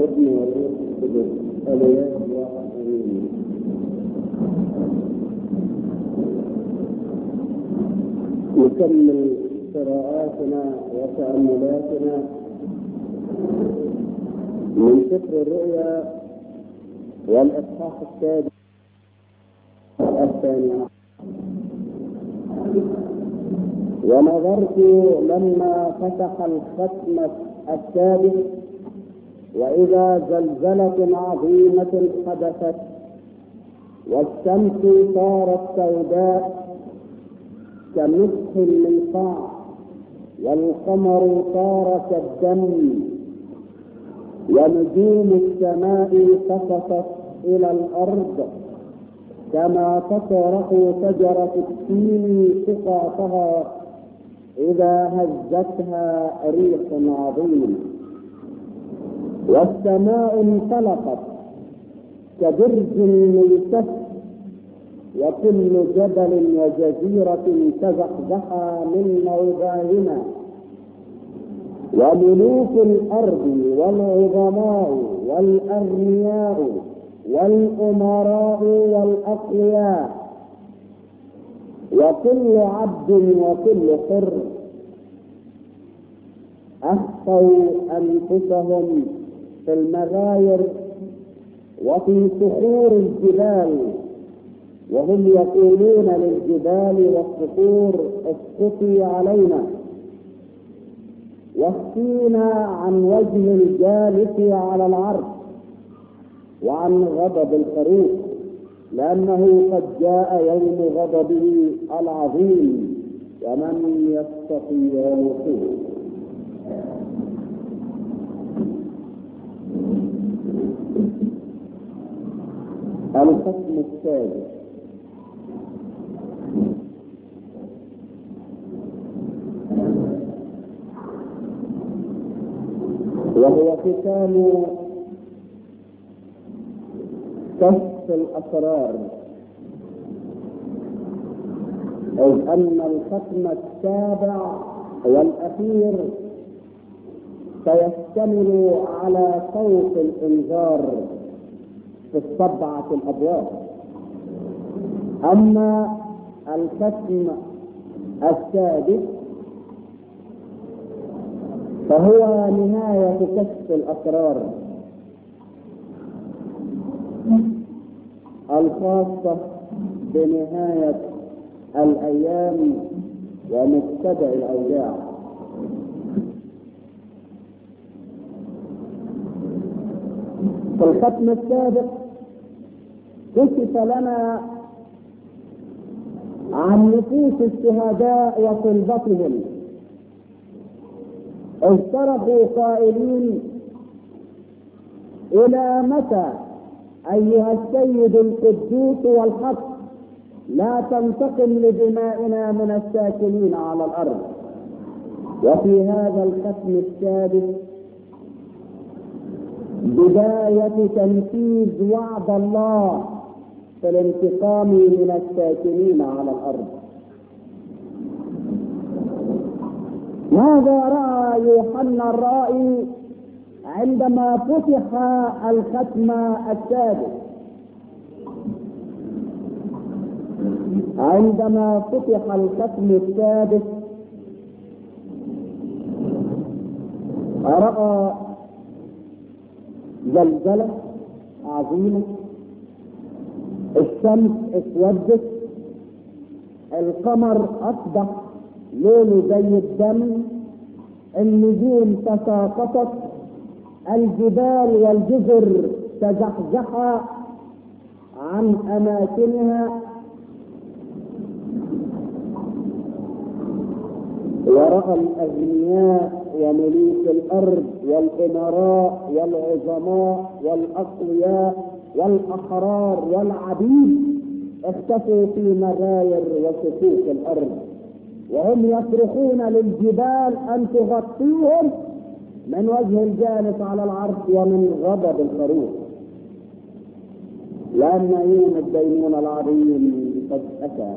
والابن والروح القدس الاله واحد امين نكمل قراءاتنا وتاملاتنا من سفر الرؤيا والاصحاح السادس الثاني ونظرت لما فتح الختم السادس وإذا زلزلة عظيمة حدثت والشمس صارت سوداء كمسح من قاع والقمر صار كالدم ونجوم السماء سقطت إلى الأرض كما تطرح شجرة التين سقاطها إذا هزتها ريح عظيم والسماء انطلقت كبرج ملتف وكل جبل وجزيرة تزحزحا من موضعهما وملوك الأرض والعظماء والأغنياء والأمراء والأقوياء وكل عبد وكل حر أخفوا أنفسهم في المغاير وفي صخور الجبال وهم يقولون للجبال والصخور اسقطي علينا واخفينا عن وجه الجالس على العرش وعن غضب الخروف لأنه قد جاء يوم غضبه العظيم ومن يستطيع الوصول القسم الثالث وهو ختام كشف الأسرار إذ أن الختم السابع والأخير سيشتمل على صوت الإنذار في السبعة الأبواب أما الختم السادس فهو نهاية كشف الأسرار الخاصة بنهاية الأيام ومبتدأ الأوجاع في الختم السابق كشف لنا عن نفوس الشهداء وصلبتهم افترقوا قائلين إلى متى أيها السيد القدوس والحق لا تنتقم لدمائنا من الساكنين على الأرض وفي هذا الختم السادس بداية تنفيذ وعد الله في الانتقام من الساكنين على الأرض ماذا رأى يوحنا الرائي عندما فتح الختم السادس عندما فتح الختم السادس رأى زلزلة عظيمة الشمس اسودت القمر اصبح لونه زي الدم النجوم تساقطت الجبال والجزر تزحزحا عن اماكنها وراى الاغنياء وملوك الارض والامراء والعظماء والاقوياء والاحرار والعبيد اختفوا في مغاير وصفوف الارض وهم يصرخون للجبال ان تغطيهم من وجه الجالس على العرش ومن غضب الخروف لأن يوم الدينون العظيم قد أتى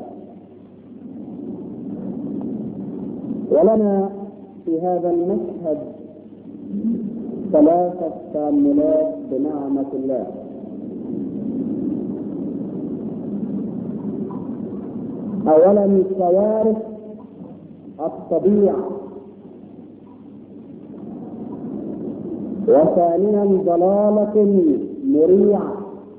ولنا في هذا المشهد ثلاثة تأملات بنعمة الله أولا كوارث الطبيعة وثانيا ضلالة مريعة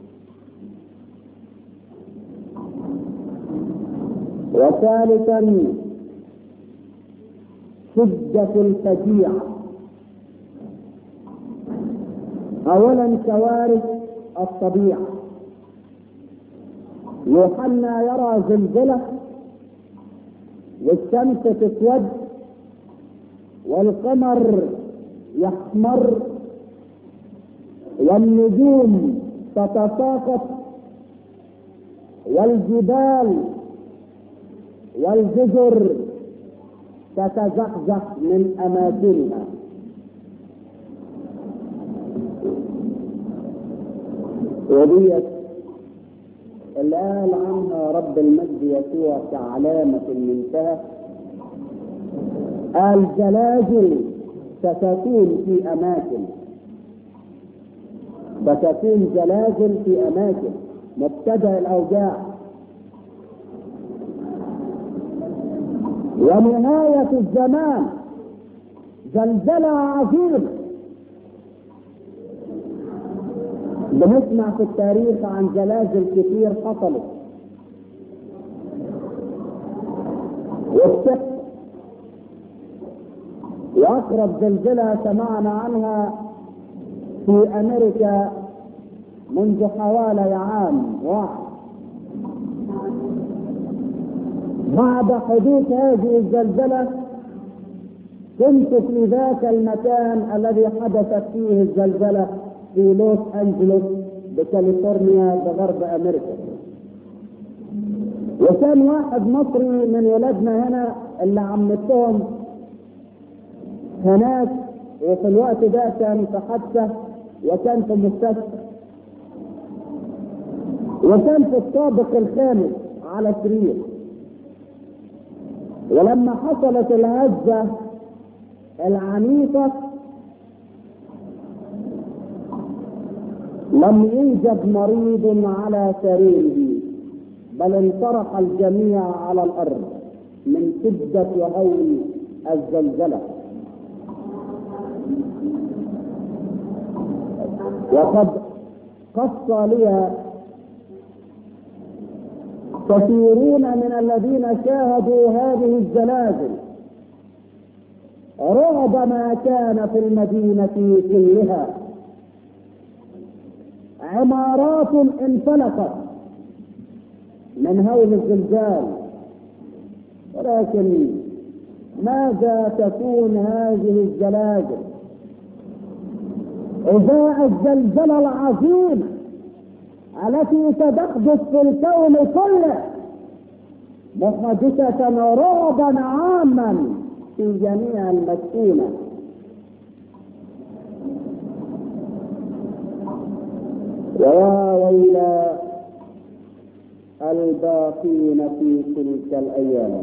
وثالثا شدة الفجيعة أولا كوارث الطبيعة يوحنا يرى زلزلة والشمس تسود والقمر يحمر والنجوم تتساقط والجبال والجزر تتزحزح من اماكنها وديت اللي قال عنها رب المجد يسوع كعلامة المنتهى قال زلازل ستكون في أماكن ستكون زلازل في أماكن مبتدأ الأوجاع ونهاية الزمان زلزلة عظيمة بنسمع في التاريخ عن زلازل كتير حصلت والسقف واقرب زلزله سمعنا عنها في امريكا منذ حوالي عام واحد بعد حدوث هذه الزلزله كنت في ذاك المكان الذي حدثت فيه الزلزله في لوس انجلوس بكاليفورنيا بغرب امريكا وكان واحد مصري من ولادنا هنا اللي عمتهم هناك وفي الوقت ده كان في حادثة وكان في مستشفى وكان في الطابق الخامس على سرير ولما حصلت الهزة العنيفة لم يوجد مريض على سريره بل انطرح الجميع على الارض من شدة وهول الزلزلة وقد قص لي كثيرون من الذين شاهدوا هذه الزلازل رعب ما كان في المدينة كلها عمارات انفلقت من هول الزلزال ولكن ماذا تكون هذه الزلازل إذا الزلزلة العظيمة التي ستحدث في الكون كله محدثة رعبا عاما في جميع المسكونة ويا ويل الباقين في تلك الأيام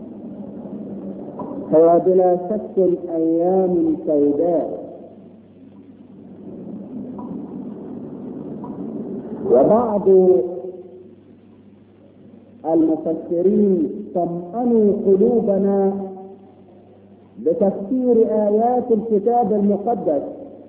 هو بلا شك أيام سوداء وبعض المفسرين طمأنوا قلوبنا بتفسير آيات الكتاب المقدس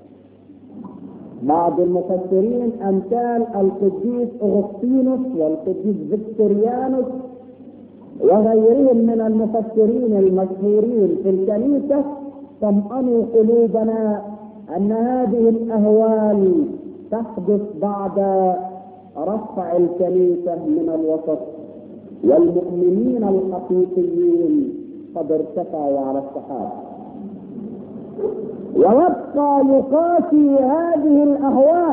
بعض المفسرين أمثال القديس أغسطينوس والقديس فيكتوريانوس وغيرهم من المفسرين المشهورين في الكنيسة طمأنوا قلوبنا أن هذه الأهوال تحدث بعد رفع الكنيسة من الوسط والمؤمنين الحقيقيين قد ارتفعوا على السحاب ويبقى يقاسي هذه الأهوال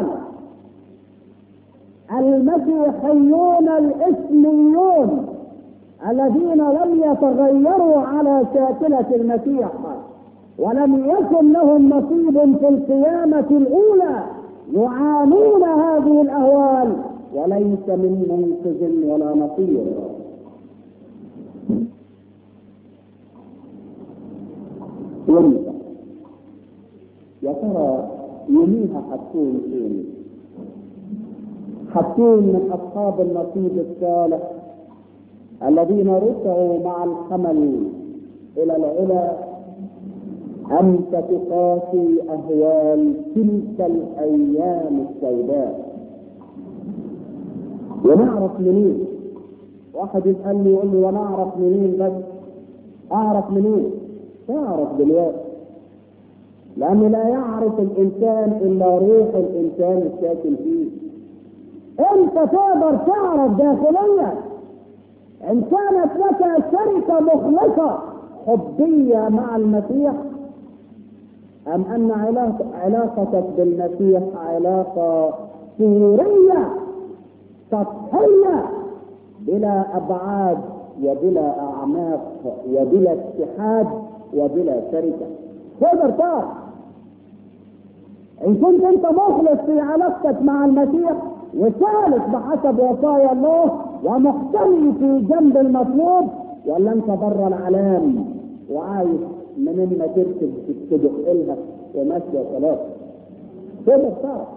المسيحيون الإسميون الذين لم يتغيروا على شاكلة المسيح ولم يكن لهم نصيب في القيامة الأولى يعانون هذه الأهوال وليس من منقذ ولا نصير ينفع يا ترى يوميها حتكون فين؟ حتكون من اصحاب النصيب الصالح الذين رفعوا مع الحمل الى العلا أم ستقاسي أهوال تلك الأيام السوداء ونعرف منين واحد يسألني يقول لي وأنا أعرف منين بس أعرف منين تعرف دلوقتي لأنه لا يعرف الإنسان إلا روح الإنسان الساكن فيه أنت تقدر تعرف داخليا إن كانت لك شركة مخلصة حبية مع المسيح أم أن علاقتك بالمسيح علاقة سورية سطحية بلا أبعاد وبلا أعماق وبلا اتحاد وبلا شركة تقدر تعرف إن كنت أنت مخلص في علاقتك مع المسيح وسالك بحسب وصايا الله ومحتمي في جنب المطلوب ولا أنت بره العلام وعايش من ما تركب تدق لها وماشيه خلاص تقدر تعرف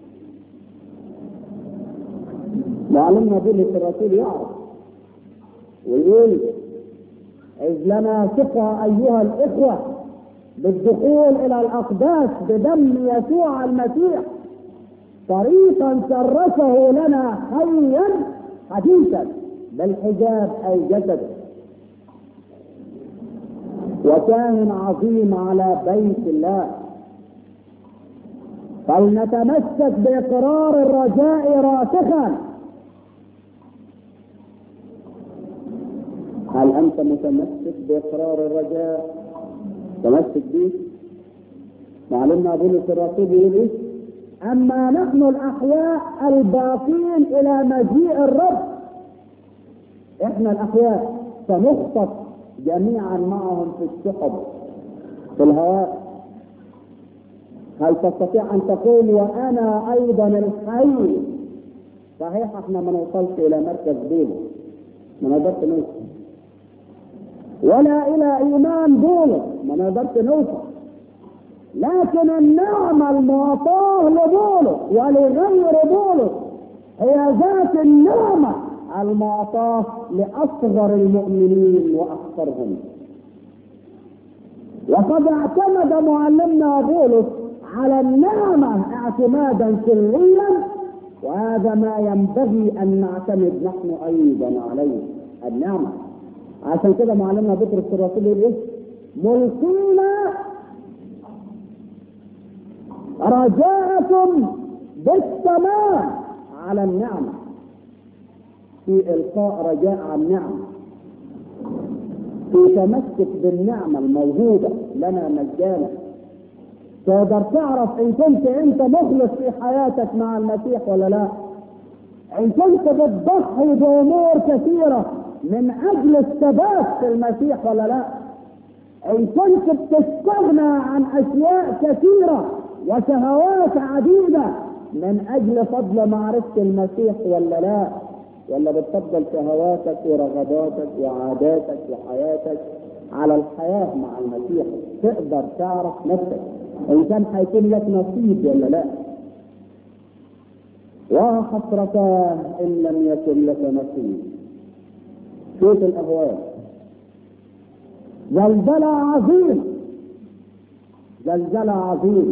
معلمنا بولس الرسول يعرف ويقول إذ لنا ثقة أيها الإخوة بالدخول إلى الأقداس بدم يسوع المسيح طريقا كرسه لنا حيا حديثا بالحجاب أي جسد وكان عظيم على بيت الله فلنتمسك بإقرار الرجاء راسخا هل أنت متمسك بإقرار الرجاء تمسك به معلمنا بولس الرسول يقول إيه أما نحن الأحياء الباقين إلى مجيء الرب إحنا الأحياء سنخطف جميعا معهم في السحب في الهواء هل تستطيع ان تقول وانا ايضا الحي صحيح احنا ما نوصلش الى مركز بولس ما نقدرش نوصل ولا الى ايمان بولس ما نقدرش نوصل لكن النعمة المعطاة لبولس ولغير بولس هي ذات النعمة المعطاة لأصغر المؤمنين وأكثرهم وقد اعتمد معلمنا بولس على النعمة اعتمادا سريا وهذا ما ينبغي أن نعتمد نحن أيضا عليه النعمة عشان كده معلمنا بطرس الرسول يقول ايه؟ ملقين رجاءكم بالسماء على النعمه في إلقاء رجاء عن نعمة في تمسك بالنعمة الموجودة لنا مجانا تقدر تعرف إن كنت أنت مخلص في حياتك مع المسيح ولا لا إن كنت بتضحي بأمور كثيرة من أجل الثبات في المسيح ولا لا إن كنت بتستغنى عن أشياء كثيرة وشهوات عديدة من أجل فضل معرفة المسيح ولا لا ولا بتفضل شهواتك ورغباتك وعاداتك وحياتك على الحياة مع المسيح تقدر تعرف نفسك إن كان هيكون لك نصيب ولا لا وحسرتاه إن لم يكن لك نصيب شوف الأهوال زلزلة عظيم زلزلة عظيم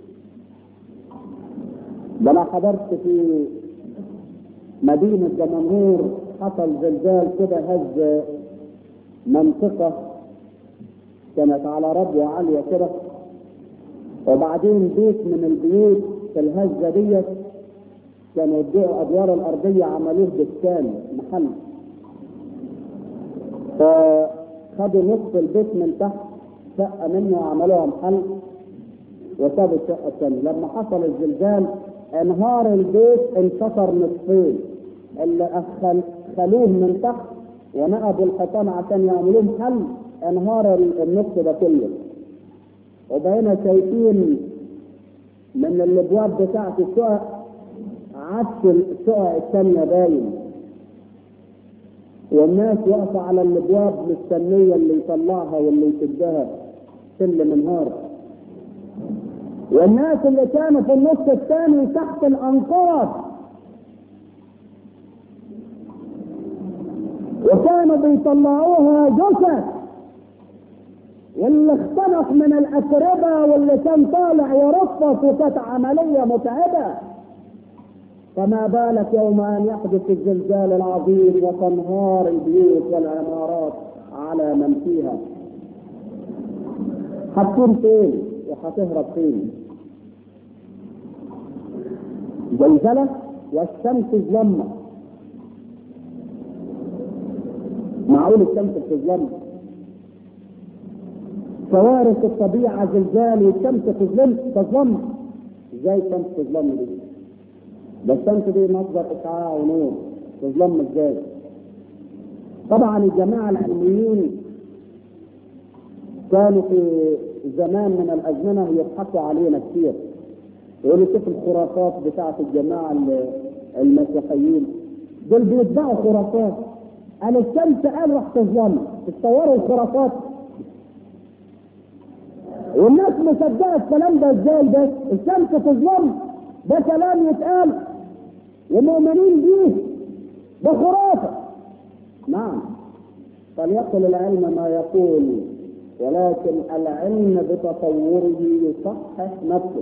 ده أنا حضرت في مدينة دمنهور حصل زلزال كده هز منطقة كانت على ربوة عالية كده وبعدين بيت من البيوت في الهزة ديت كانوا يدعوا أدوار الأرضية عملوه دكان محل فخدوا نصف البيت من تحت شقة منه وعملوها محل وسابوا الشقة الثانية لما حصل الزلزال انهار البيت انكسر نصفين اللي أخل خلوه من تحت ونقبوا الحيطان عشان يعملوه محل انهار النصف ده كله وبقينا شايفين من الابواب بتاعت الشقق عكس الشقق الثانيه باين والناس واقفه على الابواب مستنيه اللي يطلعها واللي يسدها سلم انهار والناس اللي كانوا في النص الثاني تحت الانقاض وكانوا بيطلعوها جثث واللي اختنق من الاتربه واللي كان طالع يرفص وكانت عمليه متعبه فما بالك يوم ان يحدث الزلزال العظيم وتنهار البيوت والعمارات على من فيها هتكون فين وهتهرب فين زلزله والشمس ظلمه معقول الشمس بتظلم كوارث الطبيعه زلزال والشمس تظلم تظلم ازاي الشمس تظلم دي ده الشمس دي مصدر اشعاع ونور تظلم ازاي طبعا الجماعه العلميين كانوا في زمان من الازمنه يضحكوا علينا كثير يقولوا شوف الخرافات بتاعت الجماعه المسيحيين دول بيتبعوا خرافات قال الشمس قال راح تظلم تصوروا الخرافات والناس مصدقه الكلام ده ازاي بس الشمس تظلم ده كلام يتقال ومؤمنين بيه ده خرافه نعم فليقل العلم ما يقول ولكن العلم بتصوره يصحح نفسه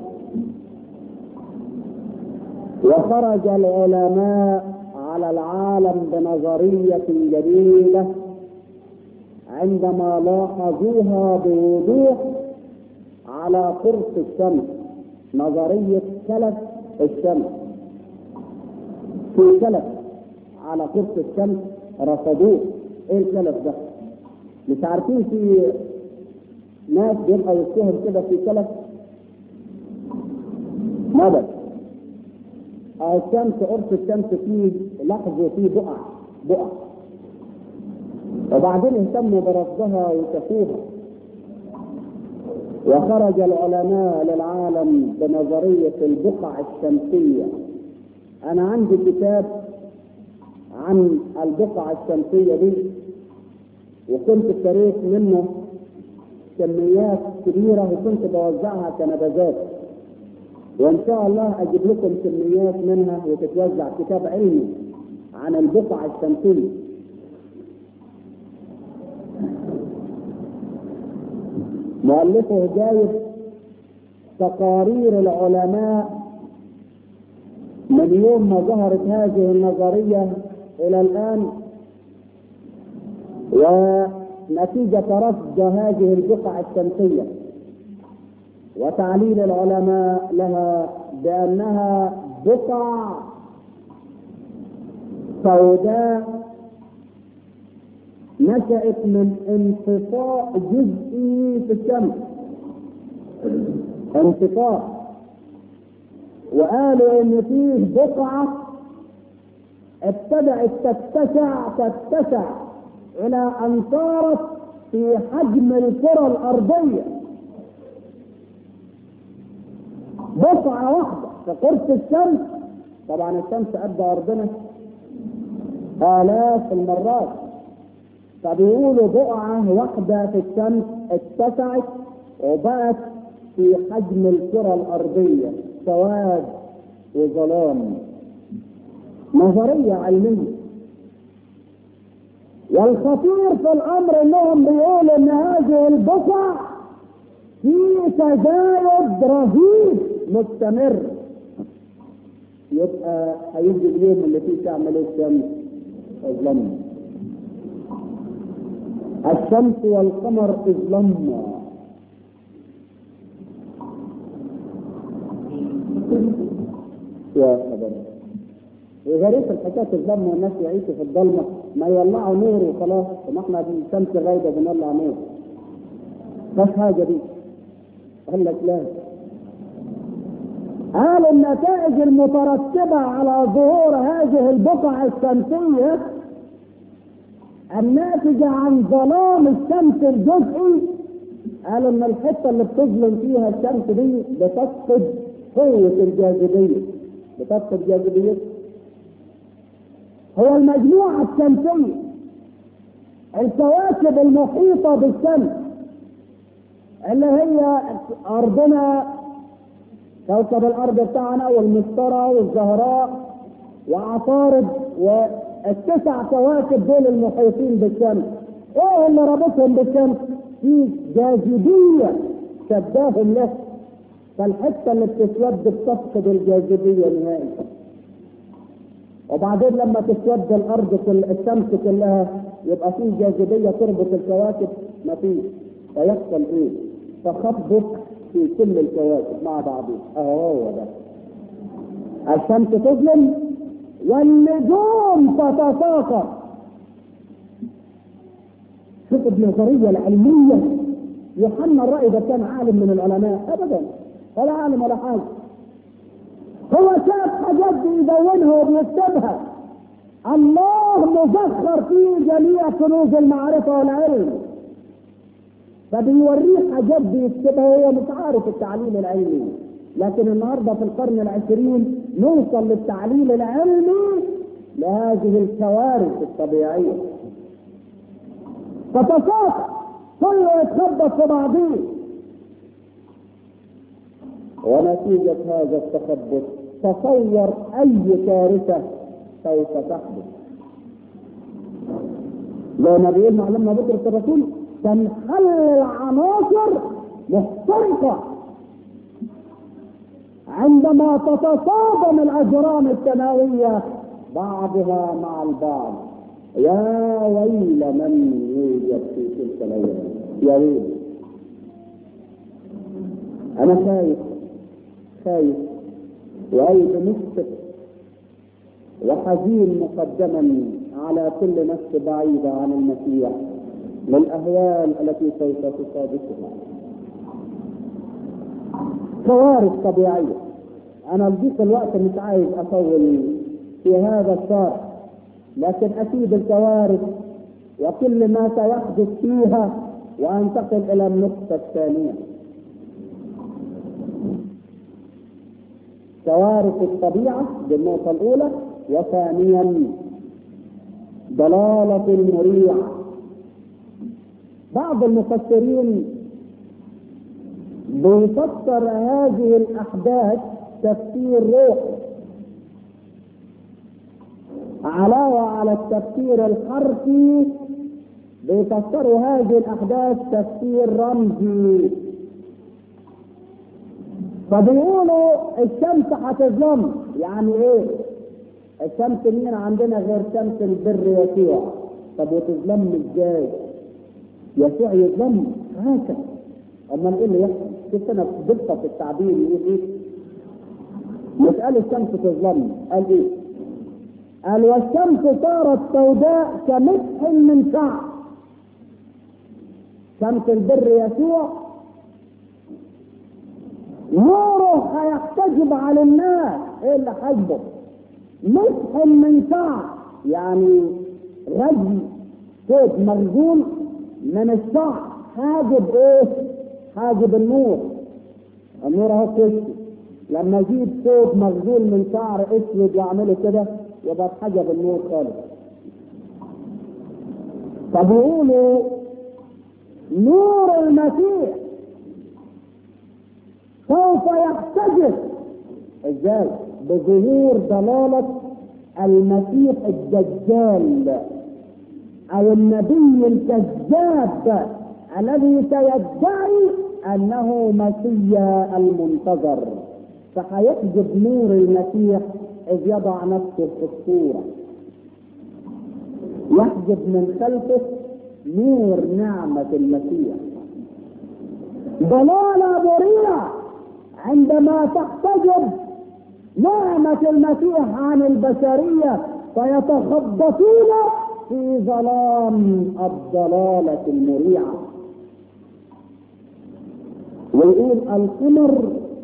وخرج العلماء على العالم بنظرية جديدة عندما لاحظوها بوضوح على قرص الشمس نظرية كلف الشمس في كلف على قرص الشمس رصدوه ايه الكلف ده مش عارفين في ناس بيبقى وسطهم كده في كلف مدد الشمس قرص الشمس فيه لحظ وفيه بقع بقع وبعدين اهتموا برصدها وكفوها وخرج العلماء للعالم بنظرية البقع الشمسية أنا عندي كتاب عن البقع الشمسية دي وكنت اشتريت منه كميات كبيرة وكنت بوزعها كنبذات وإن شاء الله أجيب لكم كميات منها وتتوزع كتاب علمي عن البقع الشمسية مؤلفه جايب تقارير العلماء من يوم ما ظهرت هذه النظرية إلى الآن ونتيجة رصد هذه البقع الشمسية وتعليل العلماء لها بأنها بقع سوداء نشأت من انطفاء جزئي في الشمس انطفاء وقالوا ان فيه بقعة ابتدأت تتسع تتسع الى ان صارت في حجم الكرة الارضية بقعة واحدة في قرص الشمس طبعا الشمس قد ارضنا آلاف المرات فبيقولوا بقعة واحدة في الشمس اتسعت وبقت في حجم الكرة الأرضية سواد وظلام نظرية علمية والخطير في الأمر إنهم بيقولوا إن هذه البقع في تزايد رهيب مستمر يبقى هيجي اليوم اللي فيه تعمل الشمس الظلم الشمس والقمر اظلمنا يا خبر غريب الحكايه الظلمه والناس يعيشوا في الظلمه ما يولعوا نور وخلاص ما احنا الشمس غايبه بنولع نور بس حاجه دي قال لك لا قال النتائج المترتبه على ظهور هذه البقع الشمسيه الناتجة عن ظلام الشمس الجزئي قالوا ان الحتة اللي بتظلم فيها الشمس دي بتفقد قوة الجاذبية بتفقد جاذبيتها هو المجموعة الشمسية الكواكب المحيطة بالشمس اللي هي أرضنا كوكب الارض بتاعنا والمشتري والزهراء وعطارد والتسع كواكب دول المحيطين بالشمس ايه اللي رابطهم بالشمس في جاذبيه شداهم له فالحته اللي بتسود بتفقد الجاذبيه نهائي وبعدين لما تسود الارض كل الشمس كلها يبقى في جاذبيه تربط الكواكب ما فيش فيحصل ايه؟ تخبط في كل الكواكب مع بعضها اهو هو ده الشمس تظلم والنجوم تتساقط شوف النظريه العلميه يوحنا الرأي ده كان عالم من العلماء ابدا ولا عالم ولا حاجه هو شاف حاجات بيدونها وبيكتبها الله مزخر فيه جميع كنوز المعرفه والعلم فبيوريه حاجات بيكتبها هو مش عارف التعليم العلمي لكن النهارده في القرن العشرين نوصل للتعليم العلمي لهذه الكوارث الطبيعيه فتساقط كله يتخبط في بعضيه ونتيجة هذا التخبط تصور أي كارثة سوف تحدث لو ما بيقول معلمنا بطرس الرسول تنحل العناصر محترقة عندما تتصادم الأجرام السماوية بعضها مع البعض يا ويل من يوجد في تلك الايام يا ويل انا خايف خايف وقلب مشفق وحزين مقدما على كل نفس بعيدة عن المسيح للأهوال التي سوف تصادفها كوارث طبيعية أنا لضيق الوقت مش عايز أطول في هذا الشرح لكن أكيد الكوارث وكل ما سيحدث فيها وأنتقل إلى النقطة الثانية كوارث الطبيعة بالنقطة الأولى وثانيا ضلالة مريعة بعض المفسرين بيفسر هذه الأحداث تفسير روحي علاوة على التفسير الحرفي بيفسروا هذه الأحداث تفسير رمزي فبيقولوا الشمس هتظلم يعني ايه؟ الشمس مين عندنا غير شمس البر يسوع طب وتظلم ازاي؟ يسوع يظلم هكذا امال ايه اللي يحصل؟ شفت انا دقه في التعبير يقول ايه؟ يسأل الشمس تظلم قال ايه؟ قال والشمس صارت سوداء كمسح من شعر شمس البر يسوع نوره هيحتجب على الناس ايه اللي حجبه مسح من شعر يعني رجل صوت مخزون من الشعر حاجب ايه حاجب النور النور اهو كشف لما اجيب صوت مخزون من شعر اسود واعمله كده يبقى اتحجب النور خالص فبيقولوا نور المسيح سوف يحتجب ازاي بظهور ضلالة المسيح الدجال او النبي الكذاب الذي سيدعي انه مسيا المنتظر فهيحجب نور المسيح اذ يضع نفسه في الصورة يحجب من خلفه نور نعمة المسيح ضلالة مريعة عندما تحتجب نعمة المسيح عن البشرية فيتخبطون في ظلام الضلالة المريعة ويقول القمر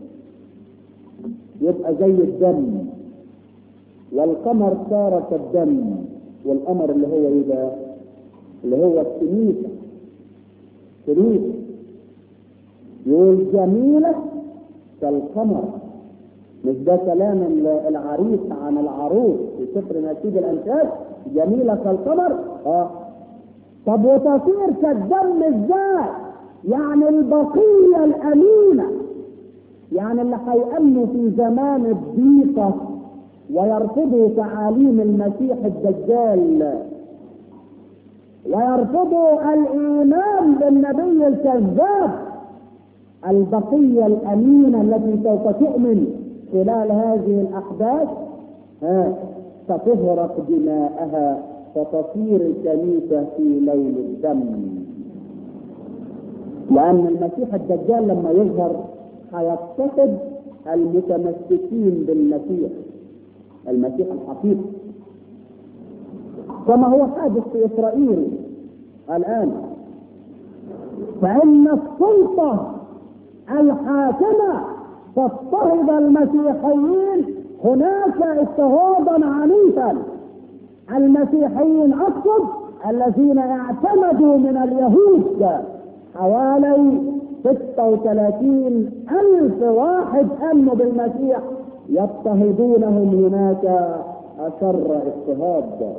يبقى زي الدم والقمر صار كالدم والقمر اللي هو ايه بقى؟ اللي هو الكنيسة كنيسة يقول جميلة كالقمر مش ده كلام العريس عن العروس في سفر نشيد الانشاد جميلة كالقمر اه طب وتصير كالدم ازاي؟ يعني البقية الأمينة يعني اللي هيأمنوا في زمان الضيقة ويرفضوا تعاليم المسيح الدجال ويرفضوا الإيمان بالنبي الكذاب البقية الأمينة التي سوف تؤمن خلال هذه الأحداث ها ستغرق دماءها فتصير الكنيسة في ليل الدم لأن المسيح الدجال لما يظهر هيضطهد المتمسكين بالمسيح المسيح الحقيقي كما هو حادث في إسرائيل الآن فإن السلطة الحاكمة تضطهد المسيحيين هناك اضطهادا عنيفا المسيحيين اقصد الذين اعتمدوا من اليهود حوالي 36 ألف واحد آمنوا بالمسيح يضطهدونهم هناك أشر اضطهاد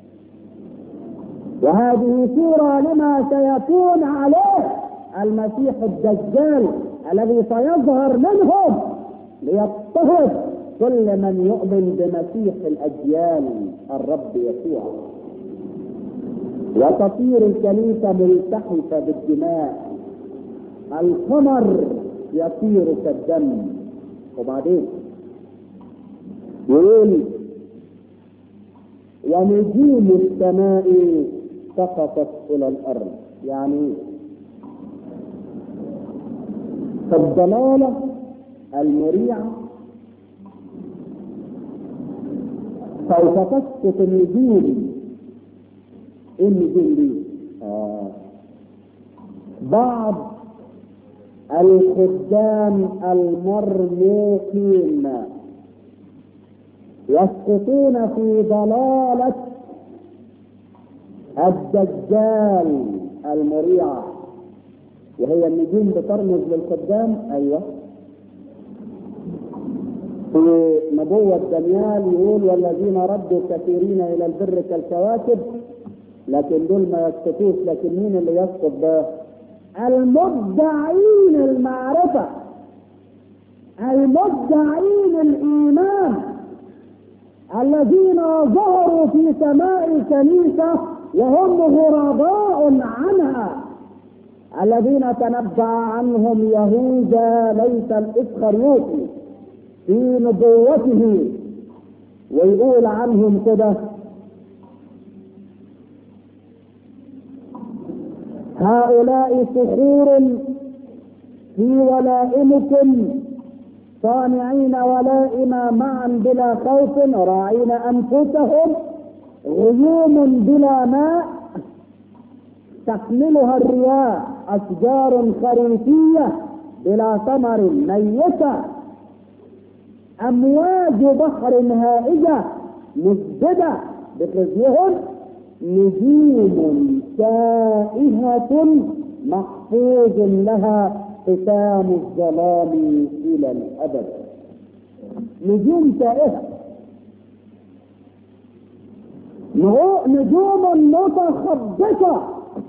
وهذه صورة لما سيكون عليه المسيح الدجال الذي سيظهر منهم ليضطهد كل من يؤمن بمسيح الأجيال الرب يسوع وتصير الكنيسة ملتحفة بالدماء القمر يصير كالدم وبعدين يقول ونجوم السماء سقطت الى الارض يعني فالضلاله المريعه سوف تسقط النجوم ايه النجوم دي؟ آه. بعض الخدام المرموقين يسقطون في ضلالة الدجال المريعة وهي النجوم بترمز للخدام ايوه في نبوة دانيال يقول والذين ردوا كثيرين الى البر كالكواكب لكن دول ما يسقطوش لكن مين اللي يسقط ده؟ المدعين المعرفة المدعين الإيمان الذين ظهروا في سماء الكنيسة وهم غرباء عنها الذين تنبأ عنهم يهوذا ليس الإسخريوطي في نبوته ويقول عنهم كده هؤلاء صخور في ولائمكم صانعين ولائم معا بلا خوف راعين انفسهم غيوم بلا ماء تحملها الرياح اشجار خريفيه بلا ثمر ميته امواج بحر هائجه مسجده بخزيهم نجوم تائهة محفوظ لها ختام الظلام إلى الأبد نجوم تائهة نجوم متخبطة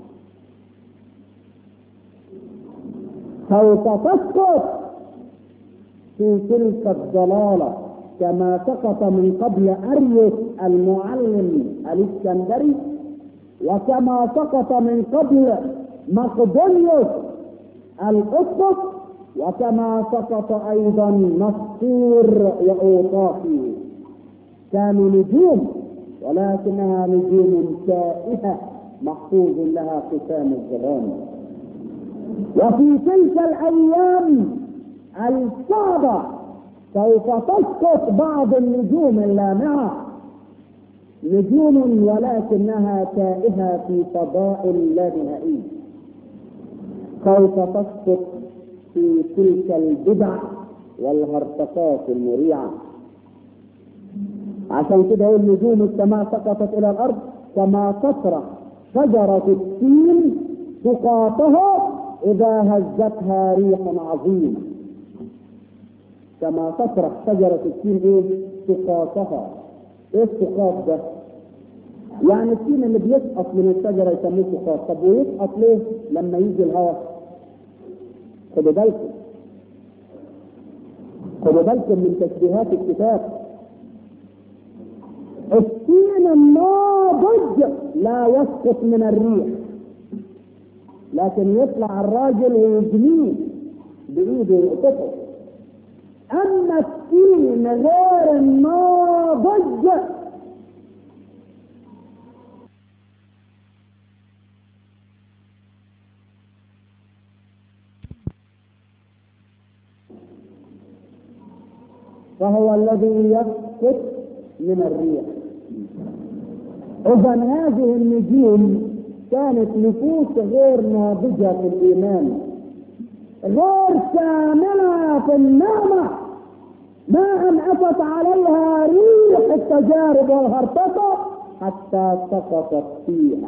سوف تسقط في تلك الضلاله كما سقط من قبل أريس المعلم الإسكندري وكما سقط من قبل مقدونيوس الأسقف وكما سقط أيضا نصير وأوطاخي كانوا نجوم ولكنها نجوم تائهة محفوظ لها ختام الظلام وفي تلك الأيام الصعبة سوف تسقط بعض النجوم اللامعة نجوم ولكنها تائهة في فضاء لا نهائي سوف تسقط في تلك البدع والهرطقات المريعة عشان كده يقول نجوم السماء سقطت إلى الأرض كما تطرح شجرة التين سقاطها إذا هزتها ريح عظيم كما تطرح شجرة التين ايه؟ سقاطها. ايه السقاط ده؟ يعني التين اللي بيسقط من الشجرة يسموه سقاط، طب ويسقط ليه؟ لما يجي الهواء. خدوا بالكم. خدوا بالكم من تشبيهات الكتاب التين الناضج لا يسقط من الريح لكن يطلع الراجل ويجنيه بايده يقطفه اما التين غير الناضج فهو الذي يسقط من الريح اذا هذه النجوم كانت نفوس غير ناضجه في الايمان غير كامله في النعمه ما ان اتت عليها ريح التجارب والهرطقه حتى سقطت فيها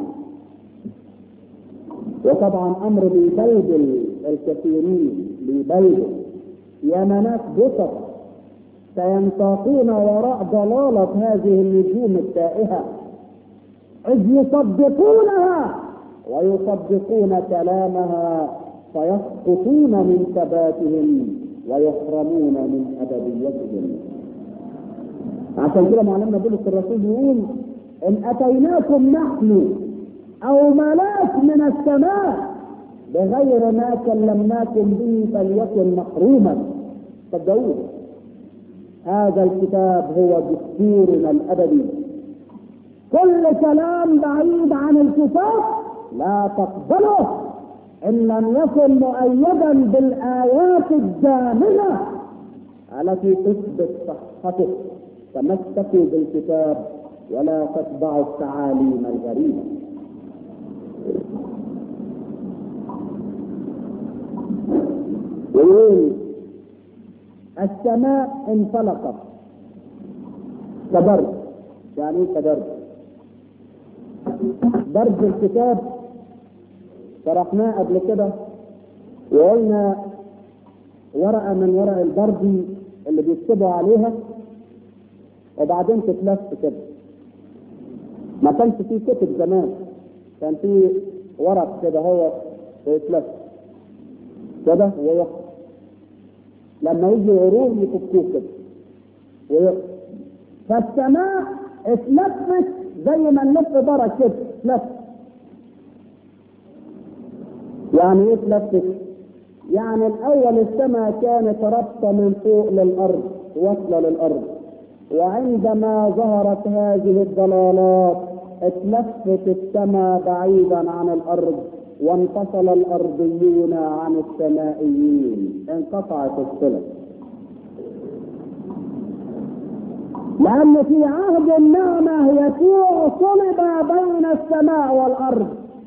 وطبعا امر بيبلبل الكثيرين بيبلبل يا مناس بسط سينساقون وراء ضلالة هذه النجوم التائهة إذ يصدقونها ويصدقون كلامها فيسقطون من ثباتهم ويحرمون من أبديتهم عشان كده معلمنا بولس الرسول يقول إن أتيناكم نحن أو ملاك من السماء بغير ما كلمناكم به فليكن محروما صدقوني هذا الكتاب هو دستورنا الابدي كل كلام بعيد عن الكتاب لا تقبله ان لم يكن مؤيدا بالايات الجامده التي تثبت صحته تمسكوا بالكتاب ولا تتبعوا التعاليم الغريبه يقول السماء انطلقت كبرد يعني ايه كبرد برد الكتاب شرحناه قبل كده وقلنا ورقه من ورق البردي اللي بيكتبوا عليها وبعدين تتلف كده ما كانش فيه كتب زمان كان فيه ورق كده هو يتلف كده ويخرج لما يجي يروح يفكوه كده ويخرج فالسماء اتلفت زي ما نلف برا كده اتلف يعني ايه اتلفت؟ يعني الاول السماء كانت رابطه من فوق للارض واصله للارض وعندما ظهرت هذه الضلالات اتلفت السماء بعيدا عن الارض وانفصل الارضيون عن السمائيين انقطعت الصله لان في عهد النعمه يسوع صلب بين السماء والارض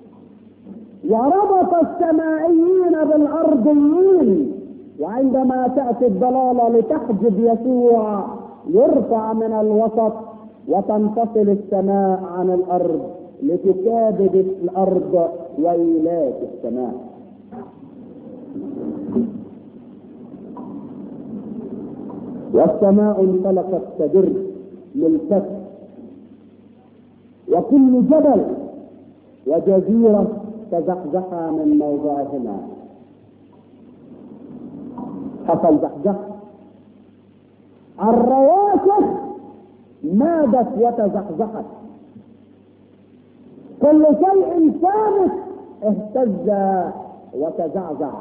وربط السمائيين بالارضيين وعندما تاتي الضلاله لتحجب يسوع يرفع من الوسط وتنفصل السماء عن الارض لتكابد الارض ويلات السماء والسماء انطلقت تدر للفتح وكل جبل وجزيرة تزحزحا من موضعهما حصل زحزح الرواسح مادت وتزحزحت كل شيء ثابت اهتز وتزعزع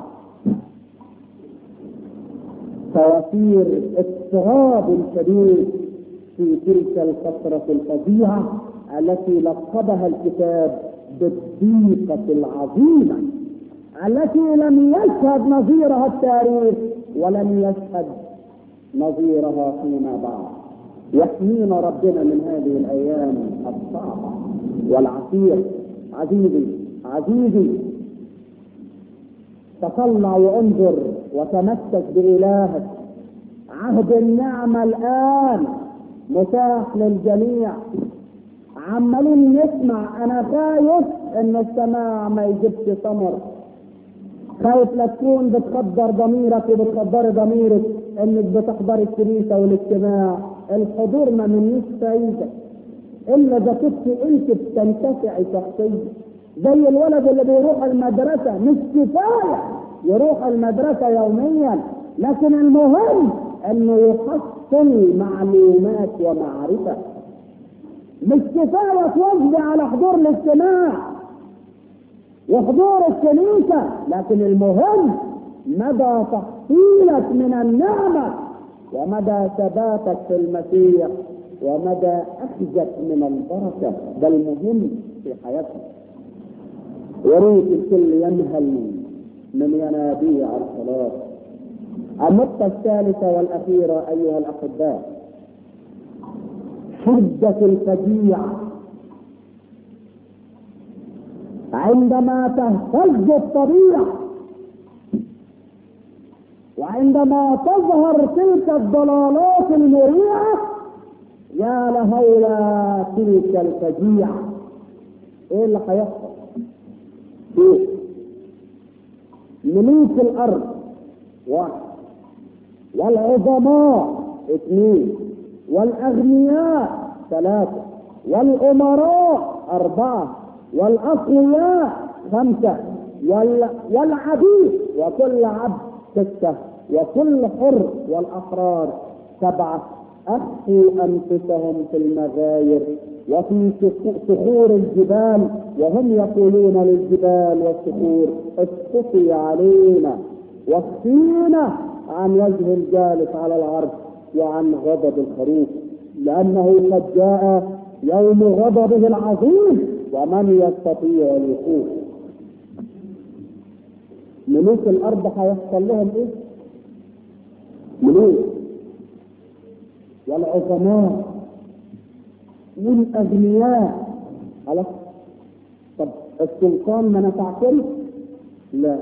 فيصير اضطراب شديد في تلك الفترة الفظيعة التي لقبها الكتاب بالضيقة العظيمة التي لم يشهد نظيرها التاريخ ولم يشهد نظيرها فيما بعد يحمينا ربنا من هذه الايام الصعبه والعسير عزيزي عزيزي تطلع وانظر وتمسك بإلهك عهد النعمة الآن متاح للجميع عمالين نسمع أنا خايف إن السماع ما يجيبش ثمر خايف لا تكون بتخدر ضميرك وبتخدري ضميرك انك بتحضري الكنيسه والاجتماع الحضور ما منيش فايده الا اذا كنت انت بتنتفعي شخصيا زي الولد اللي بيروح المدرسه مش كفايه يروح المدرسه يوميا لكن المهم انه يحصل معلومات ومعرفة مش كفاية توجد على حضور الاجتماع وحضور الكنيسة لكن المهم مدى تحصيلك من النعمة ومدى ثباتك في المسيح ومدى أخذك من البركة ده المهم في حياتك وريت الكل ينهل من ينابيع الصلاة النقطة الثالثة والأخيرة أيها الأحباء شدة الفجيع عندما تهتز الطبيعة وعندما تظهر تلك الضلالات المريعة يا لهولا تلك الفجيعة ايه اللي هيحصل؟ شوف ملوك الارض واحد والعظماء اثنين والاغنياء ثلاثة والامراء اربعة والاقوياء خمسة وال... والعبيد وكل عبد ستة وكل حر والاحرار سبعة اخفوا انفسهم في المغاير وفي صخور الجبال وهم يقولون للجبال والصخور اسقطي علينا واخفينا عن وجه الجالس على العرش وعن غضب الخروف لانه قد جاء يوم غضبه العظيم ومن يستطيع الوقوف ملوك الارض هيحصل لهم ايه؟ ملوك والعظماء والاغنياء خلاص طب السلطان ما نفعكم؟ لا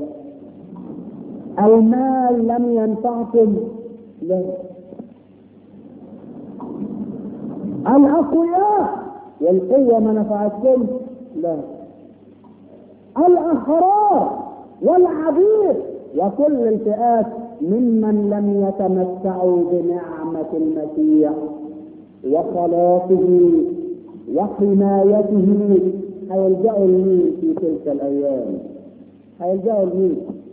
المال لم ينفعكم؟ لا الاقوياء والقوه ما نفعتكم؟ لا الاحرار والعبيد وكل الفئات ممن لم يتمتعوا بنعمة المسيح وخلاصه وحمايته هيلجأوا لمين في تلك الأيام؟ هيلجأوا لمين؟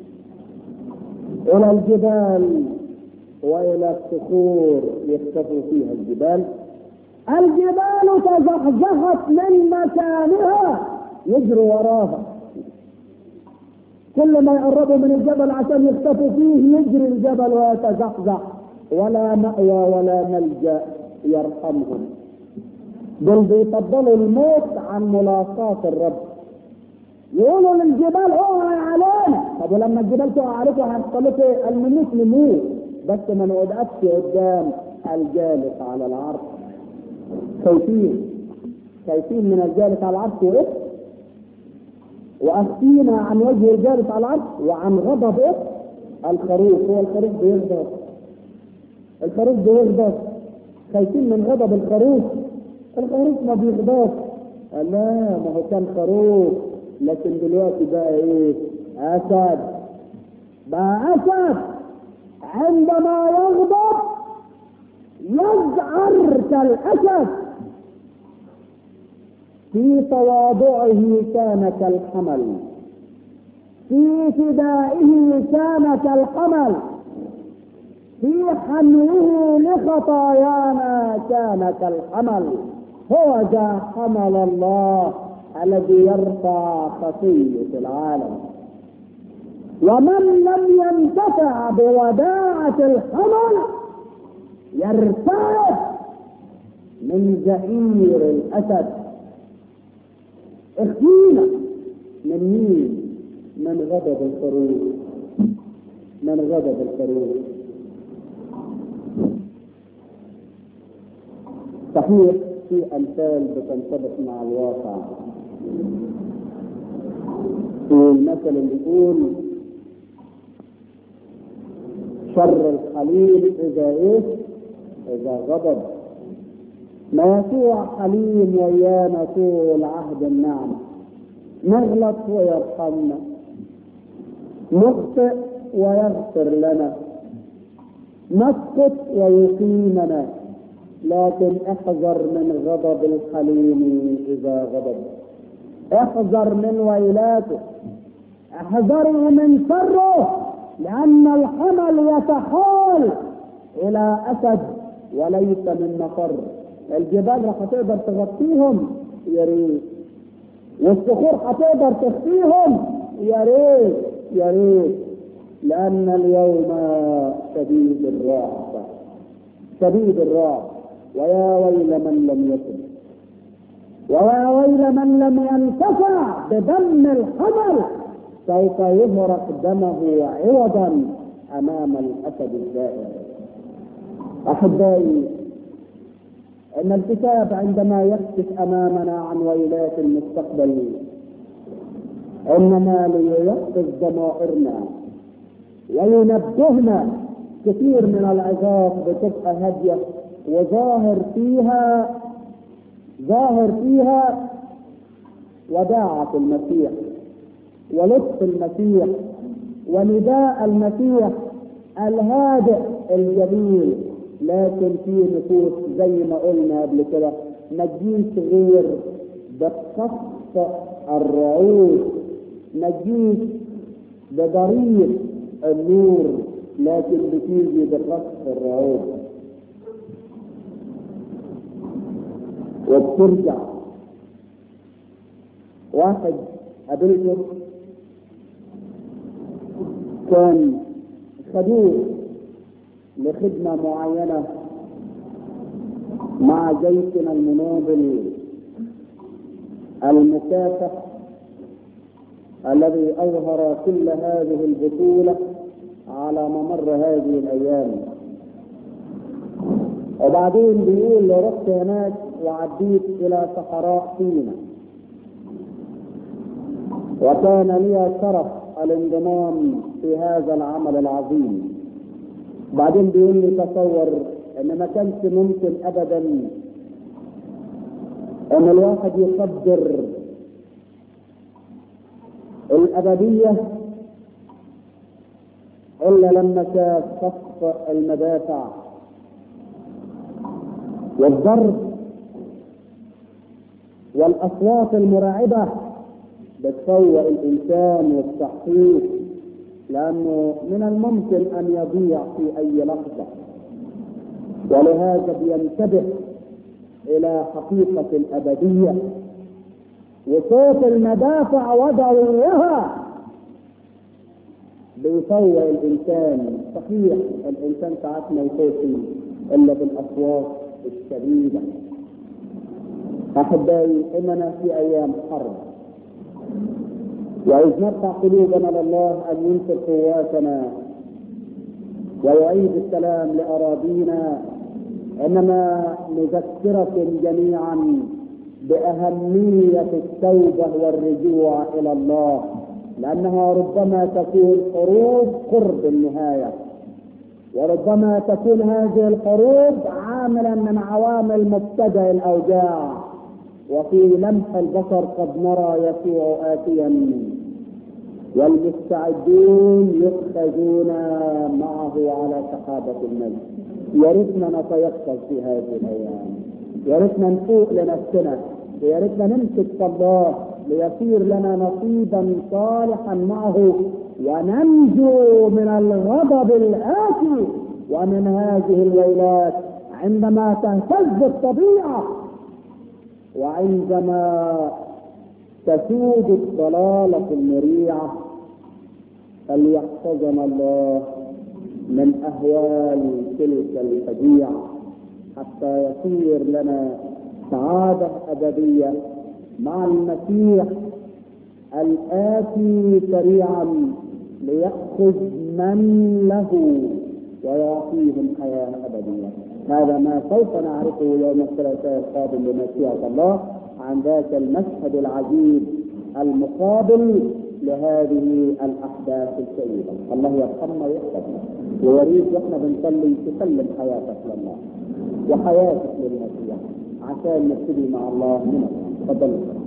إلى الجبال وإلى الصخور يختفوا فيها الجبال الجبال تزحزحت من مكانها يجروا وراها كل ما يقربوا من الجبل عشان يختفوا فيه يجري الجبل ويتزحزح ولا مأوى ولا ملجأ يرحمهم دول بيفضلوا الموت عن ملاقاة الرب يقولوا للجبال اوعى علينا طب ولما الجبال تقع عليكم هيحصل لكم المنوس نموت بس ما نقعدش قدام الجالس على العرش خايفين خايفين من الجالس على العرش وايه؟ واخفينا عن وجه الجالس على العرش وعن غضب ايه؟ الخروف هو الخروف بيغضب الخروف بيغضب خايفين من غضب الخروف الخروف ما بيغضبش لا ما هو كان خروف لكن دلوقتي بقى ايه؟ اسد بقى اسد عندما يغضب يزعر كالاسد في تواضعه كان كالحمل في فدائه كان كالحمل في حمله لخطايانا كان كالحمل هو ذا حمل الله الذي يرفع خطية العالم ومن لم ينتفع بوداعة الحمل يرتعد من زئير الأسد اخفينا من مين؟ من غضب الخروف من غضب الخروف صحيح في امثال بتنطبق مع الواقع في المثل اللي يقول شر الحليم اذا ايه اذا غضب ما يسوع حليم ويانا طول عهد النعمة نغلط ويرحمنا نخطئ ويغفر لنا نسقط ويقيمنا لكن احذر من غضب الحليم اذا غضب احذر من ويلاته احذروا من شره لان الحمل يتحول الى اسد وليس من مفر الجبال راح تقدر تغطيهم يا ريت والصخور هتقدر تخفيهم يا ريت يا ريت لان اليوم شديد الرعب شديد الرعب ويا ويل من لم يكن ويا ويل من لم ينتفع بدم الحمل سوف يهرق دمه عوضا امام الاسد الزائر احبائي ان الكتاب عندما يكشف امامنا عن ويلات المستقبل انما لييقظ ضمائرنا وينبهنا كثير من العظات بتبقى هاديه وظاهر فيها ظاهر فيها وداعة المسيح ولطف المسيح ونداء المسيح الهادئ الجميل لكن في نفوس زي ما قلنا قبل كده ما تجيش غير بقصف الرعود ما تجيش بضريب النور لكن بتيجي بقصف الرعود وبترجع واحد قابلته كان خدوه لخدمة معينة مع جيشنا المناضل المكافح الذي أظهر كل هذه البطولة على ممر هذه الأيام وبعدين بيقول رحت هناك وعديت إلى صحراء سينا وكان لي شرف الانضمام في هذا العمل العظيم بعدين بيقول لي تصور ان ما كانش ممكن ابدا ان الواحد يقدر الابديه الا لما شاف صف المدافع والضرب والاصوات المرعبه بتفوق الانسان والتحقيق لانه من الممكن ان يضيع في اي لحظه ولهذا بينتبه الى حقيقه الابديه وصوت المدافع ودعوها بيفوق الانسان صحيح الانسان ساعات ما يفوق الا بالاصوات الشديده احبائي اننا في ايام حرب وإذ نرفع قلوبنا لله أن ينصر قواتنا ويعيد السلام لأراضينا إنما نذكركم جميعا بأهمية التوبة والرجوع إلى الله لأنها ربما تكون حروب قرب النهاية وربما تكون هذه الحروب عاملا من عوامل مبتدأ الأوجاع وفي لمح البصر قد نرى يسوع آتيا والمستعدون يؤخذون معه على سحابة المجد يا ريتنا نتيقظ في هذه الأيام يا ريتنا نفوق لنفسنا يا ريتنا نمسك في الله ليصير لنا نصيبا صالحا معه وننجو من الغضب الآتي ومن هذه الويلات عندما تهتز الطبيعة وعندما تسود الضلالة المريعة فليحفظنا الله من أهوال تلك الفجيعة حتى يصير لنا سعادة أبدية مع المسيح الآتي سريعا ليأخذ من له ويعطيهم حياة أبدية هذا ما سوف نعرفه يوم الثلاثاء القادم بمشيئة الله عن ذاك المشهد العجيب المقابل لهذه الاحداث الكئيبه، الله يرحمنا ويحفظنا ويريد واحنا بنصلي تسلم حياتك لله وحياتك للمسيح عشان نبتدي مع الله من الله، تفضل